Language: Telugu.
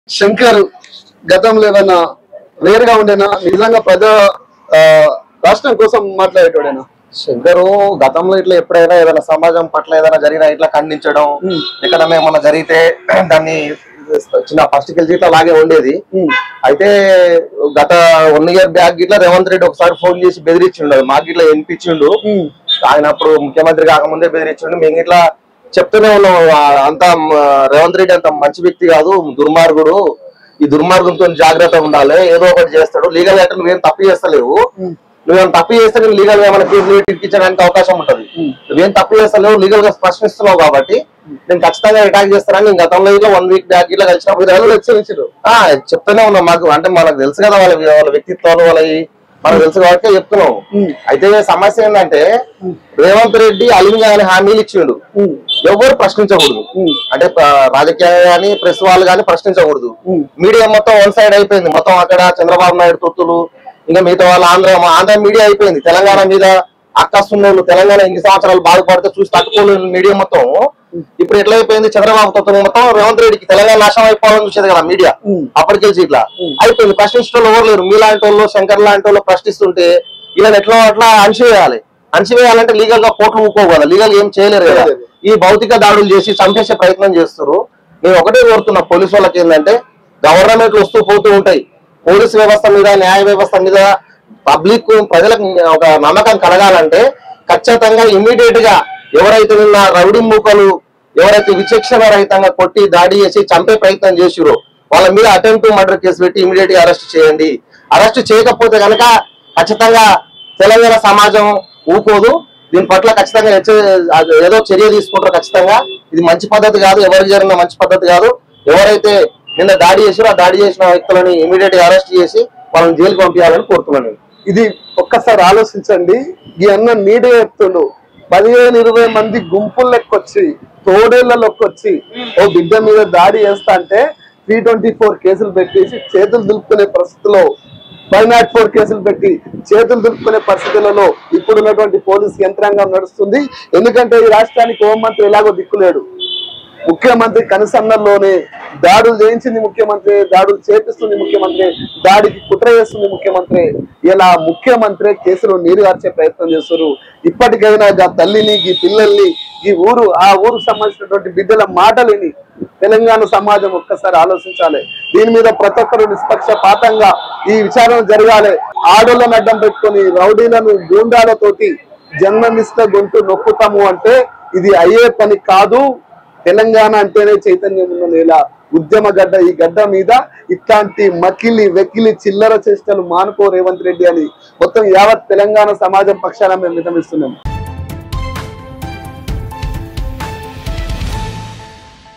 శంకర్ గతంలో ఏదైనా వేరుగా ఉండేనా నిజంగా ప్రజా ఆ, రాష్ట్రం కోసం మాట్లాడేటోడేనా శంకరు గతంలో ఇట్లా ఎప్పుడైనా ఏదైనా సమాజం పట్ల ఏదైనా జరిగినా ఇట్లా ఖండించడం ఎక్కడన్నా ఏమన్నా జరిగితే దాన్ని చిన్న ఫస్ట్ కెళ్ళి ఇట్లా లాగే ఉండేది అయితే గత వన్ ఇయర్ బ్యాక్ ఇట్లా రేవంత్ రెడ్డి ఒకసారి ఫోన్ చేసి బెదిరించిండు మాకు ఇట్లా వినిపించిండు ఆయన అప్పుడు ముఖ్యమంత్రి కాకముందే బెదిరించిండు మేము ఇట్లా చెప్తూనే ఉన్నాం ఆ, అంత మ, రేవంత్ రెడ్డి అంత మంచి వ్యక్తి కాదు దుర్మార్గుడు ఈ దుర్మార్గంతో జాగ్రత్త ఉండాలి ఏదో ఒకటి చేస్తాడు లీగల్ గా నువ్వేం తప్పు చేస్తలేవు నువ్వేం తప్పు చేస్తే నేను లీగల్ గా ఏమైనా కేసులు ఇచ్చేయడానికి అవకాశం ఉంటది నువ్వేం తప్పు చేస్తలేవు లీగల్ గా ప్రశ్నిస్తున్నావు కాబట్టి నేను ఖచ్చితంగా అటాక్ చేస్తానని నేను గతంలో ఇట్లా వన్ వీక్ బ్యాక్ ఇట్లా కలిసినప్పుడు ప్రజలు హెచ్చరించారు ఆ, చెప్తూనే ఉన్నాం మాకు అంటే మనకు తెలుసు కదా వాళ్ళ వాళ్ళ వ్యక్తిత్వాలు వాళ్ళ మనకు తెలుసు కాబట్టి చెప్తున్నాం అయితే సమస్య ఏంటంటే రేవంత్ రెడ్డి అలింగా అని హామీలు ఇచ్చిండు ఎవరు ప్రశ్నించకూడదు అంటే ప- రాజకీయంగా కానీ ప్రెస్ వాళ్ళు కానీ ప్రశ్నించకూడదు మీడియా మొత్తం వన్ సైడ్ అయిపోయింది మొత్తం అక్కడ చంద్రబాబు నాయుడు తొత్తులు ఇంకా మిగతా వాళ్ళ ఆంధ్ర ఆంధ్ర మీడియా అయిపోయింది తెలంగాణ మీద అక్కస్తున్నోళ్ళు తెలంగాణ ఎన్ని సంవత్సరాలు బాధపడితే చూసి తట్టుకోలేని మీడియా మొత్తం ఇప్పుడు ఎట్లా అయిపోయింది చంద్రబాబు తొత్తులు మొత్తం రేవంత్ రెడ్డికి తెలంగాణ నాశనం అయిపోవాలని చూసేది కదా మీడియా అప్పటికెళ్ళి ఇట్లా అయిపోయింది ప్రశ్నించడం ఎవరు లేరు మీలాంటి వాళ్ళు శంకర్ లాంటి వాళ్ళు ప్రశ్నిస్తుంటే ఇలా ఎట్లా అట్లా అణచివేయాలి అణచివేయాలంటే లీగల్ గా కోర్టులు ఊకోవాలి లీగల్ ఏం చేయలేరు కదా ఈ భౌతిక దాడులు చేసి చంపేసే ప్రయత్నం చేస్తారు నేను ఒకటే కోరుతున్నా పోలీసు వాళ్ళకి ఏంటంటే గవర్నమెంట్ వస్తూ పోతూ ఉంటాయి పోలీసు వ్యవస్థ మీద న్యాయ వ్యవస్థ మీద పబ్లిక్ ప్రజలకు ఒక నమ్మకం కలగాలంటే ఖచ్చితంగా ఇమ్మీడియట్ గా ఎవరైతే నిన్న రౌడీ మూకలు ఎవరైతే విచక్షణ రహితంగా కొట్టి దాడి చేసి చంపే ప్రయత్నం చేసిరో వాళ్ళ మీద అటెంప్ట్ మర్డర్ కేసు పెట్టి ఇమీడియట్ గా అరెస్ట్ చేయండి అరెస్ట్ చేయకపోతే కనుక ఖచ్చితంగా తెలంగాణ సమాజం ఊకోదు దీని పట్ల ఖచ్చితంగా హెచ్చ- అది ఏదో చర్య తీసుకుంటారు ఖచ్చితంగా ఇది మంచి పద్ధతి కాదు ఎవరికి జరిగిన మంచి పద్ధతి కాదు ఎవరైతే నిన్న దాడి చేసారో ఆ దాడి చేసిన వ్యక్తులని ఇమీడియట్ గా అరెస్ట్ చేసి వాళ్ళని జైలుకి పంపించాలని కోరుతున్నాను నేను. ఇది ఒక్కసారి ఆలోచించండి ఈ అన్న నీడే చెప్తుండు పదిహేను ఇరవై మంది గుంపులు లెక్కొచ్చి తోడేళ్ల లెక్కొచ్చి ఓ బిడ్డ మీద దాడి చేస్తా అంటే త్రీ ట్వంటీ ఫోర్ కేసులు పెట్టేసి చేతులు దులుపుకునే పరిస్థితిలో ఫైవ్ నాట్ ఫోర్ కేసులు పెట్టి చేతులు దులుపుకునే పరిస్థితులలో ఇప్పుడున్నటువంటి పోలీసు యంత్రాంగం నడుస్తుంది ఎందుకంటే ఈ రాష్ట్రానికి హోంమంత్రి ఎలాగో దిక్కులేడు ముఖ్యమంత్రి కనుసన్నల్లోనే దాడులు చేయించింది ముఖ్యమంత్రి దాడులు చేపిస్తుంది ముఖ్యమంత్రి దాడికి కుట్ర చేస్తుంది ముఖ్యమంత్రి ఇలా ముఖ్యమంత్రి కేసులు నీరు గార్చే ప్రయత్నం చేస్తారు ఇప్పటికైనా గా తల్లిని ఈ పిల్లల్ని ఈ ఊరు ఆ ఊరుకు సంబంధించినటువంటి బిడ్డల మాటలిని తెలంగాణ సమాజం ఒక్కసారి ఆలోచించాలి దీని మీద ప్రతి ఒక్కరు నిష్పక్షపాతంగా ఈ విచారణ జరగాలి ఆడోళ్ళని అడ్డం పెట్టుకొని రౌడీలను గూండాలతోటి జన్మనిష్ట గొంతు నొక్కుతాము అంటే ఇది అయ్యే పని కాదు తెలంగాణ అంటేనే చైతన్యం ఉన్న నేల ఉద్యమ గడ్డ ఈ గడ్డ మీద ఇట్లాంటి మకిలి వెకిలి చిల్లర చేష్టలు మానుకో రేవంత్ రెడ్డి అని మొత్తం యావత్ తెలంగాణ సమాజం పక్షాన మేము విధమిస్తున్నాం